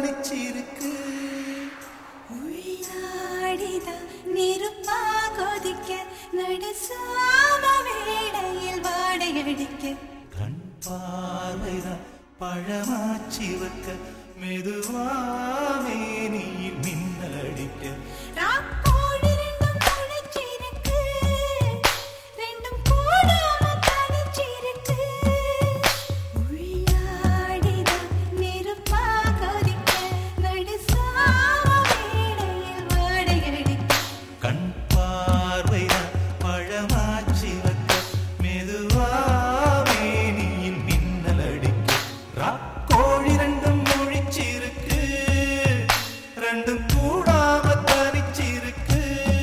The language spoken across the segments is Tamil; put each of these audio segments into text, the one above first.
தனிச்சிருக்கு உள்ளாடிதா நெருப்பா கொதிக்க நடுசாம வேளையில் வாடையடிக்க கண் பார்வைதான் பழமாச்சி வைக்க மெதுவாமே நீ மின்னல் அடிக்க ராக்கோடு ரெண்டும் முளைச்சிருக்கு ரெண்டும் கூடாம தனிச்சிருக்கு உள்ளாடிதா நெருப்பா கொதிக்க நடுசாம வேளையில் வாடையடிக்க கண் பார்வைதான் பழமாச்சி வைக்க மெதுவாமே நீ மின்னல் அடிக்க ராக்கோழி ரெண்டும் முழிச்சிருக்கு ரெண்டும் கூடாம தனிச்சிருக்கு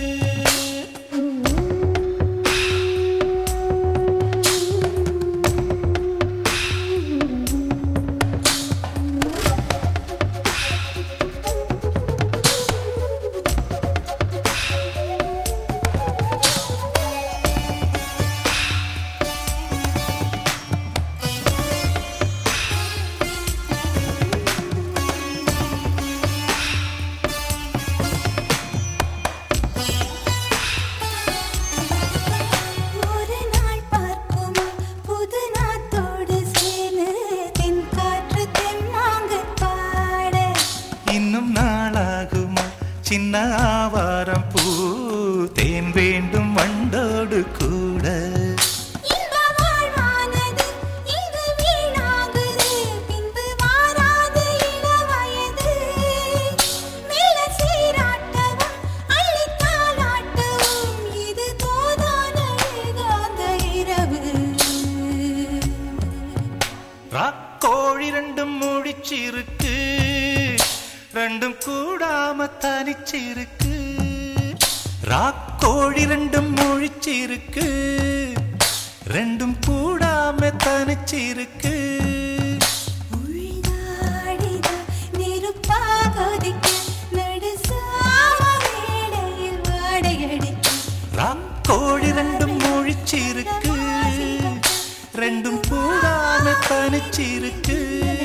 ஒரு நாள் பார்க்குமா புது நாத்தோடு சேர்ந்து தென் காற்று தெம்மாங்கு பாட இன்னும் நாளாகுமா சின்ன ஆவாரம் பூ தேன் வேண்டும் வண்டோடு கூட இன்ப வாழ்வானது இங்கு வீணாகுது பின்பு வாராது இளவயது மெல்ல சீராட்டவும் அள்ளித்தாலாட்டவும் இது போதான ஏகாந்த இரவு ராக்கோழி ரெண்டும் முடிச்சிருக்கு ரெண்டும் கூடாம தனிச்சிருக்கு ராக்கோழி ரெண்டும் முழிச்சிருக்கு ரெண்டும் கூடாம தனிச்சிருக்கு உள்நாடிதா நெருப்பா கொதிக்க நடுசாம வேளையில் வாடையடிக்க ராக்கோழி ரெண்டும் முழிச்சிருக்கு ரெண்டும் கூடாம தனிச்சிருக்கு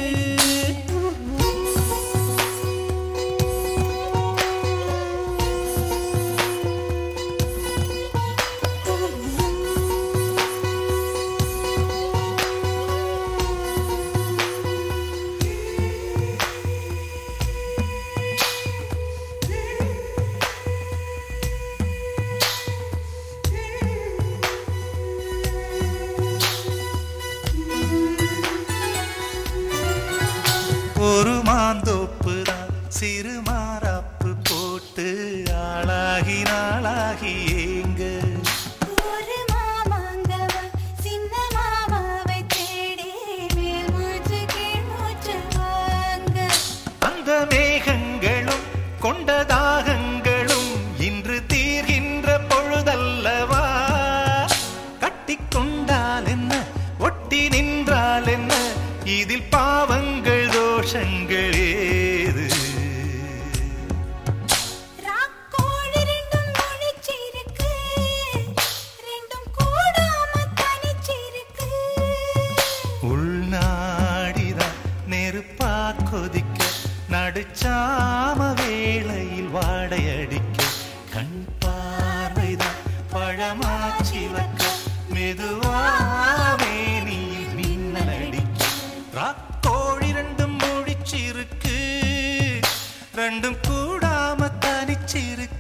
ஒரு மாந்தோப்பு தான் சிறு மாறாப்பு போட்டு ஆளாகி நாளாகி ஏங்க ஒரு மாமாங்கவா சின்ன மாமாவை தேடி மேல் மூச்சு கீழ் மூச்சு வாங்க அந்த மேகங்களும் கொண்ட தாகங்களும் இன்று தீர்கின்ற பொழுதல்லவா கட்டிக்கொண்டால் என்ன ஒட்டி நின்றால் என்ன இதில் பாவங்கள் தோஷங்கள் ஏது ராக்கோடு ரெண்டும் முழிச்சிருக்கு ரெண்டும் கூடாம தனிச்சிருக்கு உள்நாடிதான் நெருப்பா கொதிக்க நடுச்சாம வேளையில் வாடையடிக்க கண் பார்வைதான் பழமாச்சி வைக்க மெதுவாவே நீ மின்னல் அடிக்க ராக்கோழி ரெண்டும் முடிச்சிருக்கு ரெண்டும் கூடாம தனிச்சிருக்கு